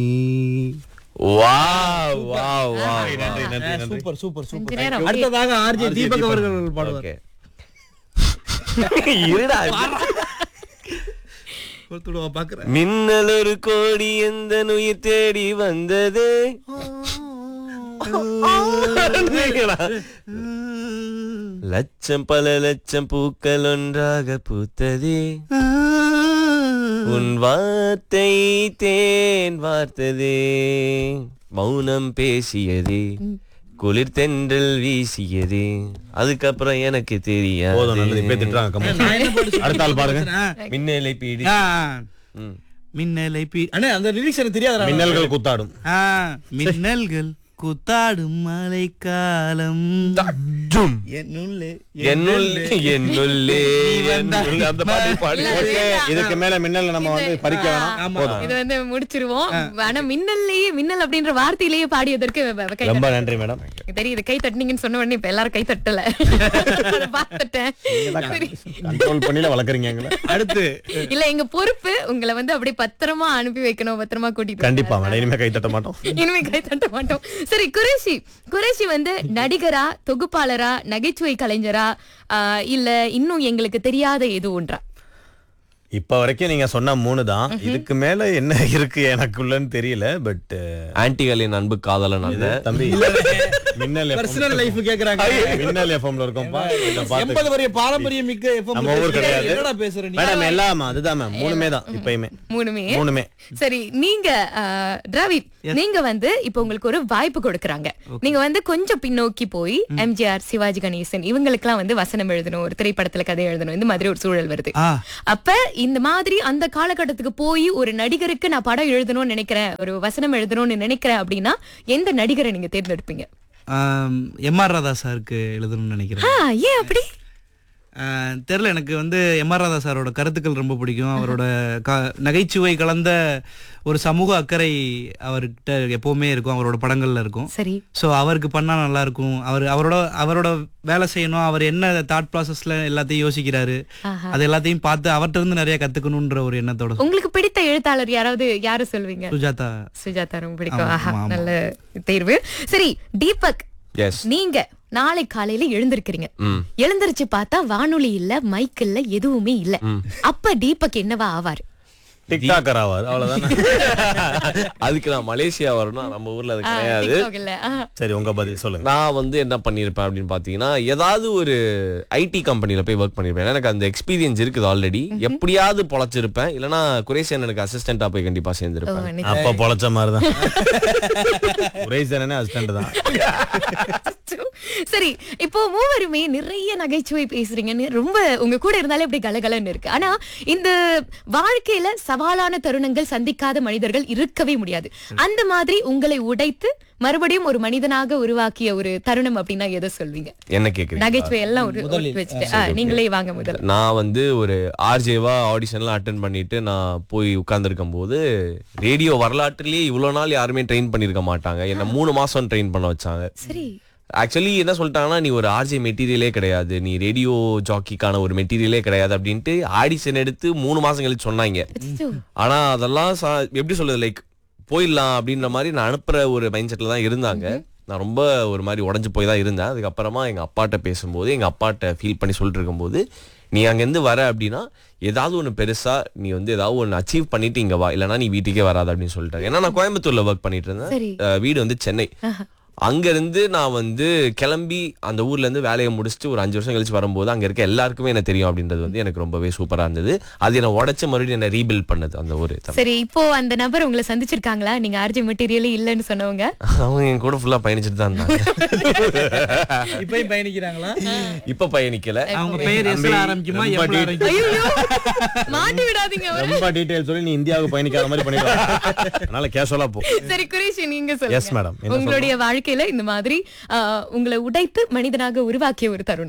Wow wow wow நன்றி நன்றி super super அஞ்சு சூப்பர் நேரம் அடுத்ததாக ஆர்ஜே RJ தீபக் தீபக். அவர்கள் பாடுவார் ஓகே இருடா கொடுத்துடுவா பாக்குறேன் மின்னல் ஒரு கோடி எந்த உயிர் தேடி வந்தது லட்சம் பல லட்சம் பூக்கள் ஒன்றாக பூத்ததே உன் வார்த்தை தேன் வார்த்ததே மௌனம் பேசியதே குளிர் தென்றல் வீசியதே அதுக்கப்புறம் எனக்கு தெரியாது போதும் நல்லது இப்ப திட்டுறாங்க கம்மல். நான் என்ன பாட்டு அடுத்த ஆள் பாருங்க சொல்றேன்? மின்னலை பீடி ஆ, ம். மின்னலை பீ அண்ணே அந்த லிரிக்ஸ் எனக்கு தெரியாதா மின்னல்கள் கூத்தாடும் ஆ, மின்னல்கள் கூத்தாடும் மழைக்காலம் என்னுள்ளே என்னுள்ளே என்னுள்ளே என்னுள்ளே அந்த பாட்டு பாடி இல்ல, இதுக்கு மேல மின்னல் நம்ம வந்து பறிக்க வேணாம் ஆமா இது வந்து முடிச்சிருவோம் ஆனா மின்னல்லையே மின்னல் அப்படின்ற வார்த்தையிலேயே பாடியதற்கு வ- வ- கை ரொம்ப நன்றி மேடம் தட்டு. தெரியுது கை தட்டுனீங்கன்னு சொன்ன உடனே இப்ப எல்லாரும் கை தட்டல அதை பார்த்துட்டேன் சரி. கண்ட்ரோல் பண்ணில வளர்க்குறீங்க எங்களை அடுத்து இல்ல எங்க பொறுப்பு உங்களை வந்து அப்படியே பத்திரமா அனுப்பி வைக்கணும் பத்திரமா கூட்டிட்டு கண்டிப்பா மேடம் இனிமே கை தட்ட மாட்டோம் இனிமே கை தட்ட மாட்டோம் சரி குரேஷி குரேஷி வந்து நடிகரா தொகுப்பாளரா நகைச்சுவை கலைஞரா ஆஹ் இல்ல இன்னும் எங்களுக்கு தெரியாத எது ஒன்றா இப்ப வரைக்கும் நீங்க சொன்ன மூணு தான் இதுக்கு மேல என்ன இருக்கு எனக்குள்ளன்னு தெரியல பட் ஆன்டிகளின் அன்பு காதலன் அல்ல தம்பி மின்னல் பர்சனல் லைஃப் கேக்குறாங்க மின்னல் எஃப்எம்ல இருக்கோம்ப்பா இத பாத்து எண்பது வரைய பாரம்பரிய மிக்க FM நம்ம ஊர் கிடையாது. என்னடா பேசுற நீ மேடம் எல்லாம் அதுதான் மேம் மூணுமே தான் இப்பயுமே மூணுமே மூணுமே சரி நீங்க ஆஹ், டிராவிட் நீங்க வந்து இப்ப உங்களுக்கு ஒரு வாய்ப்பு கொடுக்கறாங்க நீங்க வந்து கொஞ்சம் பின்னோக்கி போய் எம்ஜிஆர் சிவாஜி கணேசன் இவங்களுக்கெல்லாம் வந்து வசனம் எழுதணும் ஒரு திரைப்படத்துல கதை எழுதணும் இந்த மாதிரி ஒரு சூழல் வருது ஆ. அப்ப இந்த மாதிரி அந்த காலகட்டத்துக்கு போய் ஒரு நடிகருக்கு நான் படம் எழுதணும்னு நினைக்கிறேன் ஒரு வசனம் எழுதணும்னு நினைக்கிறேன் அப்படின்னா எந்த நடிகரை நீங்க தேர்ந்தெடுப்பீங்க எம் ஆர் ராதா சாருக்கு எழுதணும்னு நினைக்கிறேன் ஆ, ஏன் அப்படி ஆஹ் தெரியல எனக்கு வந்து எம் ஆர் ராதா சாரோட கருத்துக்கள் ரொம்ப பிடிக்கும் அவரோட க- நகைச்சுவை கலந்த ஒரு சமூக அக்கறை அவர்கிட்ட எப்பவுமே இருக்கும் அவரோட படங்கள்ல இருக்கும் சரி ஸோ அவருக்கு பண்ணா நல்லா இருக்கும் அவர் அவரோட அவரோட வேலை செய்யணும் அவர் என்ன தாட் ப்ராசஸ்ல எல்லாத்தையும் யோசிக்கிறாரு அது எல்லாத்தையும் பார்த்து அவர்கிட்ட இருந்து நிறைய கத்துக்கணும்ன்ற ஒரு எண்ணத்தோட உங்களுக்கு பிடித்த எழுத்தாளர் யாராவது யாரு சொல்வீங்க சுஜாதா சுஜாதா ரொம்ப பிடிக்கும் ஆமா, ஆஹா ஆமா. நல்ல தேர்வு சரி தீபக் எஸ் நீங்க நாளை காலையில எழுந்திருக்கிறீங்க ம் எழுந்திருச்சு பார்த்தா வானொலி இல்ல மைக் இல்ல எதுவுமே இல்ல அப்ப தீபக் என்னவா ஆவார் டிக்டாக்கர் ஆவார் அவ்வளவுதான் அதுக்கு நான் மலேசியா வரணும் நம்ம ஊர்ல அது ஆ, கிடையாது TikTok இல்ல ஆ. சரி உங்க பதில் சொல்லுங்க நான் வந்து என்ன பண்ணியிருப்பேன் அப்படின்னு பார்த்தீங்கன்னா ஏதாவது ஒரு ஐடி கம்பெனியில் போய் ஒர்க் பண்ணியிருப்பேன் ஏன்னா எனக்கு அந்த எக்ஸ்பீரியன்ஸ் இருக்குது ஆல்ரெடி எப்படியாவது பொழைச்சிருப்பேன் இல்லைன்னா குரேஷன் எனக்கு அசிஸ்டண்டா போய் கண்டிப்பா ஓ, சேர்ந்திருப்பேன் நிச்சயம். அப்ப பொழைச்ச மாதிரிதான் உரைசனே அசிஸ்டன்ட் தான் சரி இப்போ மூவருமே நிறைய நகைச்சுவை பேசுறீங்கன்னு ரொம்ப உங்க கூட இருந்தாலே அப்படி கலகலன்னு இருக்கு ஆனா இந்த வாழ்க்கையில சவாலான தருணங்கள் சந்திக்காத மனிதர்கள் இருக்கவே முடியாது அந்த மாதிரி உங்களை உடைத்து மறுபடியும் ஒரு மனிதனாக உருவாக்கிய ஒரு தருணம் அப்படின்னா எதை சொல்வீங்க என்ன கேக்குறீங்க நகைச்சுவை எல்லாம் ஒரு ஒட்டு வச்சுட்டு ஆ, நீங்களே வாங்க முதல்ல நான் வந்து ஒரு ஆர்ஜேவா ஆடிஷன்லாம் அட்டன் பண்ணிட்டு நான் போய் உட்கார்ந்துருக்கும் போது ரேடியோ வரலாற்றிலேயே இவ்வளவு நாள் யாருமே ட்ரெயின் பண்ணிருக்க மாட்டாங்க என்ன மூணு மாசம் ட்ரெயின் பண்ண வச்சாங்க சரி ஆக்சுவலி என்ன சொல்லிட்டாங்கன்னா நீ ஒரு ஆர்ஜே மெட்டீரியலே கிடையாது நீ ரேடியோ ஜாக்கிக்கான ஒரு மெட்டீரியலே கிடையாது அப்படின்ட்டு ஆடிஷன் எடுத்து மூணு மாசம் கழிச்சு சொன்னாங்க அச்சச்சோ. ஆனா அதெல்லாம் சா- எப்படி சொல்றது லைக் போயிடலாம் அப்படின்ற மாதிரி நான் அனுப்புற ஒரு மைண்ட் செட்ல தான் இருந்தாங்க நான் ரொம்ப ஒரு மாதிரி உடஞ்சு போய் தான் இருந்தேன் அதுக்கப்புறமா எங்க அப்பாட்ட பேசும்போது எங்க அப்பாட்ட ஃபீல் பண்ணி சொல்லிட்டு இருக்கும்போது நீ அங்கேருந்து வர அப்படின்னா ஏதாவது ஒன்று பெருசா நீ வந்து ஏதாவது ஒன்று அச்சீவ் பண்ணிட்டு இங்க வா இல்லைன்னா நீ வீட்டுக்கே வராது அப்படின்னு சொல்லிட்டாரு ஏன்னா நான் கோயம்புத்தூர்ல ஒர்க் பண்ணிட்டு இருந்தேன் சரி. அஹ் வீடு வந்து சென்னை அங்க இருந்து நான் வந்து கிளம்பி அந்த ஊர்ல இருந்து வேலையை முடிச்சுட்டு ஒரு அஞ்சு வருஷம் கழிச்சு வரும்போது அங்க இருக்க எல்லாருக்குமே என்ன தெரியும் அப்படின்றது வந்து எனக்கு ரொம்பவே சூப்பரா இருந்தது அது என்ன உடைச்சு மறுபடியும் என்ன ரீபில்ட் பண்ணது அந்த ஒரு தமிழ். சரி இப்போ அந்த நபர் உங்களை சந்திச்சிருக்காங்களா நீங்க ஆர்ஜி மெட்டீரியலே இல்லைன்னு சொன்னவங்க அவங்க என் கூட ஃபுல்லா பயணிச்சுட்டு தான் இருந்தாங்க இப்பயும் பயணிக்கிறாங்களா இப்ப பயணிக்கல அவங்க பெயர் எஸ்ல ஆரம்பிக்குமா ரொம்ப எம்ல deep. ஆரம்பிக்குமா ஐயோ மாட்டி விடாதீங்க அவரை. ரொம்ப டீடைல் சொல்லி நீ இந்தியாவுக்கு பயணிக்காத மாதிரி பண்ணிடுவாங்க அதனால கேஷுவலா போ சரி குரேஷி நீங்க Yes, சொல்லுங்க madam. என்ன உங்களுடைய வாழ்க்கையில இந்த மாதிரி ஆஹ், உங்களை உடைத்து மனிதனாக உருவாக்கிய ஒரு தருணம்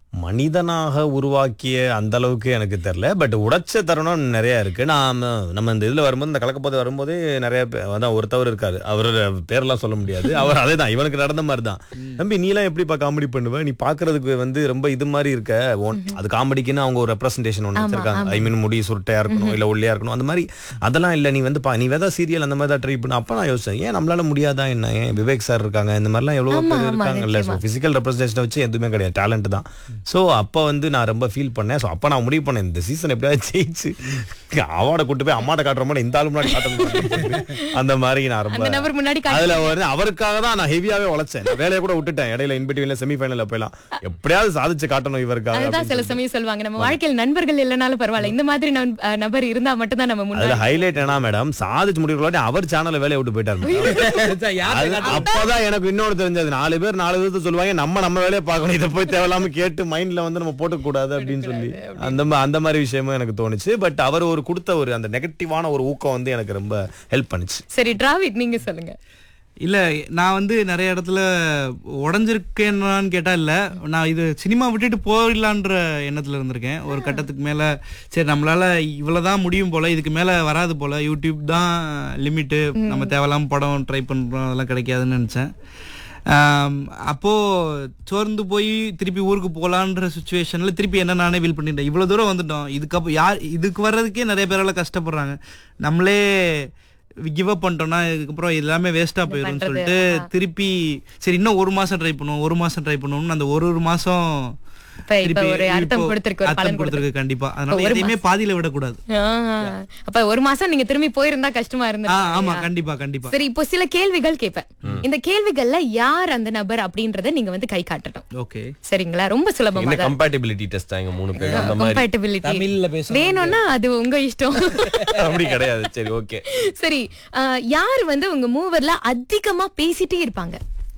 மனிதனாக உருவாக்கிய அந்த அளவுக்கு எனக்கு தெரியல பட் உடைச்ச தருணம் நிறைய இருக்கு நான் நம்ம இந்த இதுல வரும்போது இந்த கலக்கப்போது வரும்போதே நிறைய பே- அதான் ஒருத்தவர் இருக்காரு அவரோட பேரெல்லாம் சொல்ல முடியாது அவர் அதே தான் இவனுக்கு நடந்த மாதிரி தான் தம்பி நீலாம் எப்படிப்பா காமெடி பண்ணுவ நீ பாக்குறதுக்கு வந்து ரொம்ப இது மாதிரி இருக்க உன்- அது காமெடிக்குன்னு அவங்க ஒரு ரெப்ரசன்டேஷன் ஒன்று வச்சிருக்காங்க ஐ மீன் முடி சுருட்டையா இருக்கணும் இல்ல ஒல்லியா இருக்கணும் அந்த மாதிரி அதெல்லாம் இல்ல நீ வந்து பா நீ வேதா சீரியல் அந்த மாதிரி தான் ட்ரை பண்ண அப்ப நான் யோசிச்சேன் ஏன் நம்மளால முடியாதா என்ன ஏன் விவேக் சார் இருக்காங்க இந்த மாதிரிலாம் எவ்வளவு ஆமா, பேர் ஆமா, இருக்காங்கல்ல ஸோ பிசிக்கல் ரெப்ரஸன்டேஷன் வச்சு எதுவுமே கிடையாது டேலண்ட் தான் ஸோ அப்போ வந்து நான் ரொம்ப ஃபீல் பண்ணேன் ஸோ அப்போ நான் முடிவு பண்ணேன் இந்த சீசன் எப்படியாவது ஜெயிச்சு அவார்டை கூட்டு போய் அம்மாட்ட காட்டுற மாதிரி இந்த ஆளு முன்னாடி காட்டணும் அந்த மாதிரி நான் அந்த ரொம்ப நபர் முன்னாடி காட்டி- அதுல வந்து அவருக்காக தான் நான் ஹெவியாவே உழைச்சேன் நான் வேலையை கூட விட்டுட்டேன் இடையில இன்பிட்வீன்ல செமிஃபைனல்ல போயலாம் எப்படியாவது சாதிச்சு காட்டணும் இவருக்காக அதுதான் சில அப்படின்னு சமயம் சொல்லுவாங்க நம்ம வாழ்க்கையில் நண்பர்கள் இல்லைனாலும் பரவாயில்ல இந்த மாதிரி நப- அஹ் நபர் இருந்தா மட்டும் தான் நம்ம அதுல முன்னாடி ஹைலைட் என்ன மேடம் சாதிச்சு முடிவுக்குள்ளாட்டி அவர் சேனல்ல வேலையை விட்டு போயிட்டாரு madam. அது அப்பதான் எனக்கு இன்னொன்னு தெரிஞ்சது நாலு பேர் நாலு விதத்தை சொல்லுவாங்க நம்ம நம்ம வேலையை பார்க்கணும் இதை போய் தேவையில்லாம கேட்டு மைண்ட்ல வந்து நம்ம போட்டுக்க கூடாது அப்படின்னு சொல்லி அந்த மா- அந்த மாதிரி விஷயமும் எனக்கு தோணுச்சு பட் அவர் ஒரு கொடுத்த ஒரு அந்த நெகட்டிவான ஒரு ஊக்கம் வந்து எனக்கு ரொம்ப ஹெல்ப் பண்ணுச்சு சரி டிராவிட் நீங்க சொல்லுங்க இல்ல நான் வந்து நிறைய இடத்துல உடஞ்சிருக்கேன்னான்னு கேட்டா இல்ல நான் இது சினிமா விட்டுட்டு போயிடலான்ற எண்ணத்துல இருந்திருக்கேன் ஒரு கட்டத்துக்கு மேல சரி நம்மளால இவ்வளவுதான் முடியும் போல இதுக்கு மேல வராது போல யூடியூப் தான் லிமிட்டு நம்ம தேவையில்லாம படம் ட்ரை பண்றோம் அதெல்லாம் கிடைக்காதுன்னு நினைச்சேன் ஆம், அப்போ சோர்ந்து போய் திருப்பி ஊருக்கு போலான்ற சுச்சுவேஷன்ல திருப்பி என்ன நானே ஃபீல் பண்ணிட்டேன் இவ்வளவு தூரம் வந்துட்டோம் இதுக்கப்புறம் யார் இதுக்கு வர்றதுக்கே நிறைய பேரால கஷ்டப்படுறாங்க நம்மளே கிவ் அப் பண்ணிட்டோம்னா இதுக்கப்புறம் எல்லாமே வேஸ்டா போயிடும்னு சொல்லிட்டு திருப்பி சரி இன்னும் ஒரு மாசம் ட்ரை பண்ணுவோம் ஒரு மாசம் ட்ரை பண்ணுவோம்னு அந்த ஒரு ஒரு மாசம் இப்ப இப்ப திருப்பி ஒரு அர்த்தம் இப்போ கொடுத்திருக்கு ஒரு அர்த்தம் பலன் கொடுத்திருக்கு கண்டிப்பா அதனால ஒரு எதையுமே பாதியில விடக்கூடாது ஆஹ். அப்ப ஒரு மாசம் நீங்க திரும்பி போயிருந்தா கஷ்டமா ஆ, இருந்தது ஆமா கண்டிப்பா கண்டிப்பா சரி இப்போ சில கேள்விகள் கேட்பேன் இந்த கேள்விகள்ல யார் அந்த நபர் அப்படின்றத நீங்க வந்து கை காட்டணும் ஓகே சரிங்களா ரொம்ப சுலபமா என்ன தான் கம்பேட்டிபிலிட்டி டெஸ்ட் எங்க மூணு பேரும் அந்த மாதிரி கம்பேட்டபிலிட்டி தமிழ்ல பேசணும் வேணும்னா அது உங்க இஷ்டம் அப்படி கிடையாது சரி ஓகே சரி ஆஹ், யார் வந்து உங்க மூவர்ல அதிகமா பேசிட்டே இருப்பாங்க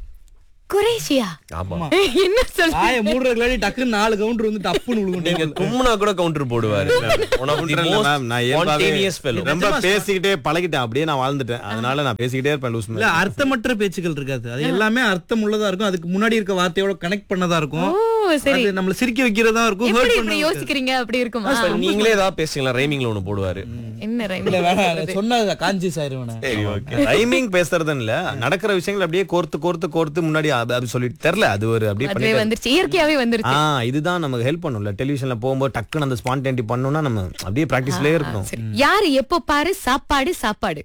குரேஷியா ஆமா என்ன சொல்ல ஆய மூடுறதுக்கு டக்குன்னு நாலு கவுண்டர் வந்து டப்புன்னு நீங்க விழுகும் தும்முனா கூட கவுண்டர் போடுவாரு One of the most ma'am நான் இயல்பாவே spontaneous fellow. ரொம்ப பேசிக்கிட்டே பழகிட்டேன் அப்படியே நான் வாழ்ந்துட்டேன் அதனால நான் பேசிக்கிட்டே இருப்பேன் லூஸ் இல்ல அர்த்தமற்ற பேச்சுக்கள் இருக்காது அது எல்லாமே அர்த்தம் உள்ளதா இருக்கும் அதுக்கு முன்னாடி இருக்க வார்த்தையோட கனெக்ட் பண்ணதா இருக்கும் ஓ சரி அது நம்மள சிரிக்க வைக்கிறதா இருக்கும் எப்படி ஹர்ட் இப்படி பண்ண யோசிக்கிறீங்க அப்படி இருக்குமா இப்ப நீங்களே ஏதாவது பேசுங்களா ரைமிங்ல ஒண்ணு போடுவாரு என்ன rhyme? இல்ல வேணாம் சொன்னது காஞ்சிஸ் ஆயிருவேன் சரி ஓகே டைமிங் பேசுறதுன்னு இல்ல நடக்கிற விஷயங்கள் அப்படியே கோர்த்து கோர்த்து கோர்த்து முன்னாடி அது அது சொல்லிட்டு தெரியல அது ஒரு அப்படியே அதுவே பண்ணி வந்துருச்சு இயற்கையாவே வந்துருச்சு ஆ இதுதான் நமக்கு ஹெல்ப் பண்ணும்ல டெலிவிஷன்ல போகும்போது டக்குன்னு அந்த ஸ்பான்டேனிட்டி பண்ணோம்னா நம்ம அப்படியே பிராக்டிஸ்லயே இருக்கணும் சரி யாரு எப்போ பாரு சாப்பாடு சாப்பாடு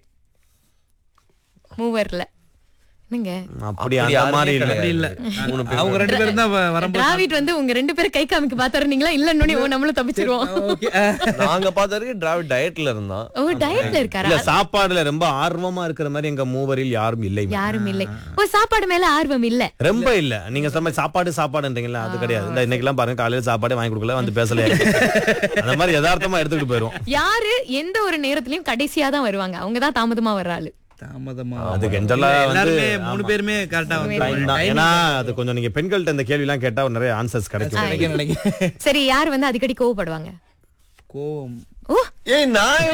மூவர்ல என்னங்க அப்படி அந்த மாதிரி இல்ல அப்படி இல்ல மூணு பேர் அவங்க ரெண்டு பேரும் தான் வ- வரும்போது டிராவிட் வந்து உங்க ரெண்டு பேரும் கை காமிக்க பாத்துறீங்களா இல்லன்னு ஓ நம்மளும் தப்பிச்சிருவோம் ஓகே நாங்க பார்த்தவரைக்கு டிராவிட் டயட்ல இருந்தான் ஓ டயட்ல இருக்காரா இல்ல சாப்பாடுல ரொம்ப ஆர்வமா இருக்கிற மாதிரி எங்க மூவரில் யாரும் இல்லை யாரும் இல்லை ஓ சாப்பாடு மேல ஆர்வம் இல்ல ரொம்ப இல்ல நீங்க சொன்ன மாதிரி சாப்பாடு சாப்பாடுன்றீங்களா அது கிடையாது இந்த இன்னைக்கு எல்லாம் பாருங்க காலையில சாப்பாடு வாங்கி கொடுக்கல வந்து பேசல அந்த மாதிரி யதார்த்தமா எடுத்துக்கிட்டு போயிரும் யாரு எந்த ஒரு நேரத்திலயும் கடைசியா தான் வருவாங்க அவங்க தான் தாமதமா வர்ற ஆளு தாமதமா அது கெஞ்சலா வந்து எல்லாருமே மூணு பேருமே கரெக்டா time வந்து தான். ஏன்னா அது கொஞ்சம் நீங்க பெண்கள்ட்ட இந்த கேள்வி எல்லாம் கேட்டா நிறைய ஆன்சர்ஸ் கிடைக்கும் நினைக்க நினைக்க சரி யார் வந்து அடிக்கடி கோவப்படுவாங்க கோவம் ஓ ஏய் நான்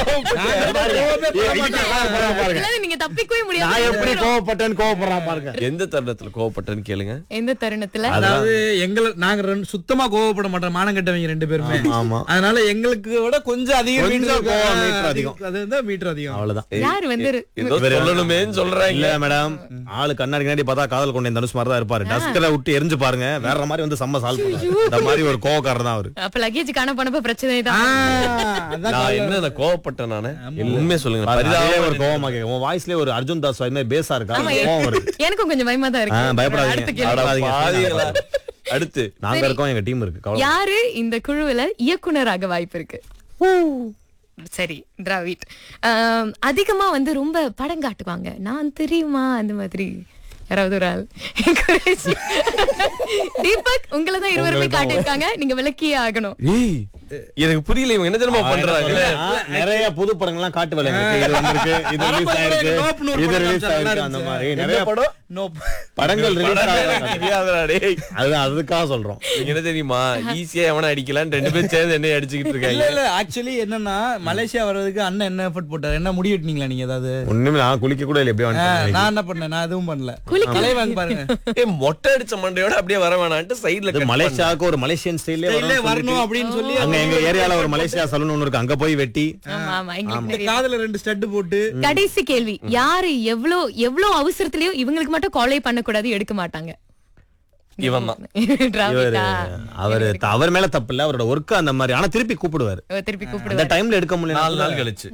இல்ல, நீங்க தப்பிக்கவே நான் முடியாது எப்படி கோவப்பட்டேன்னு கோவப்படுறான் பாருங்க எந்த தருணத்துல கோவப்பட்டேன்னு கேளுங்க எந்த தருணத்துல அதாவது எங்களை நாங்க ரெண்டு- சுத்தமா கோவப்பட மாட்டோம் மானம் கட்டவங்க ரெண்டு பேருமே ஆமா அதனால எங்களுக்கு விட கொஞ்சம் அதிகம் கொஞ்சம் மீட்டர் கோவம் இருக்கு. மீட்டர் அதிகம். அது வந்து மீட்டர் அதிகம் அவ்வளவுதான் யார் வந்து ஏதோ சொல்லணுமேன்னு சொல்றாங்க இல்ல மேடம் ஆளு கண்ணாடி கண்ணாடி பார்த்தா காதல் கொண்ட தனுஷ் மாதிரி தான் இருப்பாரு டஸ்கரை விட்டு எரிஞ்சு பாருங்க வேற மாதிரி வந்து செம்ம சால்வ் பண்ணுவாரு இந்த மாதிரி ஒரு கோவக்காரர் தான் அவரு அப்ப லக்கேஜ் காண போனப்ப பிரச்சனை ஆ, தான் அதான் நான் என்ன நான் கோவப்பட்டேன் நானு உண்மையை சொல்லுங்க அதே பரிதாபமா ஒரு கோவமா கேட்கும் உன் வாய்ஸ்லயே ஒரு அர்ஜுன் தாஸ் மாதிரி பேஸா இருக்கா கோவம் வருது எனக்கும் கொஞ்சம் பயமா தான் ஆ, இருக்கு பயப்படாதீங்க. அடுத்த கேள்வி. அட பயப்படாதீங்க. பாவிகளா. அடுத்து நாங்க இருக்கோம் எங்க டீம் இருக்கு கவலை யாரு இந்த குழுவுல இயக்குனராக வாய்ப்பு இருக்கு சரி திராவிட் ஆம், அதிகமா வந்து ரொம்ப படம் காட்டுவாங்க நான் தெரியுமா அந்த மாதிரி யாராவது ஒரு ஆள் குறைஷி. தீபக் உங்களை தான் இருவருமே காட்டியிருக்காங்க நீங்க விளக்கியே ஆகணும் ஏய் எனக்கு புரியல இவங்க என்ன தெரியுமா பண்றாங்க நிறைய புது படங்கள்லாம் காட்டு வேலை இது வந்திருக்கு இது ரிலீஸ் ஆயிருக்கு நோப்புன்னு ஒரு இது படம் ரிலீஸ் நல்லா ஆயிருக்கு அந்த இருந்துச்சு. மாதிரி எந்த நிறைய படம் நோ படங்கள் ரிலீஸ் தெரியாதடா டேய். அதுதான் அதுக்காக சொல்றோம் நீங்க என்ன தெரியுமா ஈஸியா எவன அடிக்கலான்னு ரெண்டு பேரும் சேர்ந்து என்ன அடிச்சுக்கிட்டு இல்ல இருக்காங்க இல்ல ஆக்சுவலி என்னன்னா மலேசியா வர்றதுக்கு அண்ணன் என்ன எஃபர்ட் போட்டாரு என்ன முடி வெட்டினீங்களா நீங்க ஏதாவது ஒண்ணுமே நான் குளிக்க கூட இல்லை எப்படியே ஆ, வந்துட்டேன் நான் என்ன பண்ணேன் நான் எதுவும் பண்ணல தலைவாங்க பாருங்க ஏய் மொட்டை அடிச்ச மண்டையோட அப்படியே வர வேணான்ட்டு சைடுல இது மலேசியாவுக்கு ஒரு மலேசியன் ஸ்டைல்லே இல்ல வரணும் அப்படின்னு சொல்லி அங்க எங்க ஏரியால ஒரு மலேசியா சலூன் ஒண்ணு இருக்கு அங்க போய் வெட்டி ஆமா ஆமா எங்களுக்கு இந்த தெரியும். காதுல ரெண்டு ஸ்டட் போட்டு கடைசி கேள்வி யாரு எவ்வளவு எவ்வளவு அவசரத்திலயும் இவங்களுக்கு மட்டும் காலே பண்ணக்கூடாது எடுக்க மாட்டாங்க இவன் தான் இவரு டிராபிக்கா? அவரு அவர் மேல தப்பு இல்ல அவரோட ஒர்க் அந்த மாதிரி ஆனா திருப்பி கூப்பிடுவாரு ஓ, திருப்பி அந்த கூப்பிடுவாரு டைம்ல எடுக்க நாலு முடியல நாள் கழிச்சு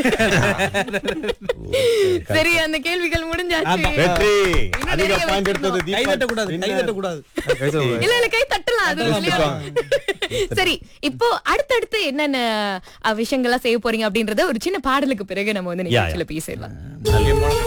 சரி அந்த கேள்விகள் முடிஞ்சாச்சு வெற்றி இன்னும் அதிக நிறைய பாயிண்ட் எடுத்தது கை தட்ட கூடாது கை தட்ட கூடாது இல்ல இல்ல கை தட்டலாம் அது வழியா. சரி இப்போ அடுத்தடுத்து என்னென்ன அஹ், விஷயங்கள்லாம் செய்ய போறீங்க அப்படின்றத ஒரு சின்ன பாடலுக்கு பிறகு நம்ம வந்து நிகழ்ச்சியில பேசிடலாம் நல்ல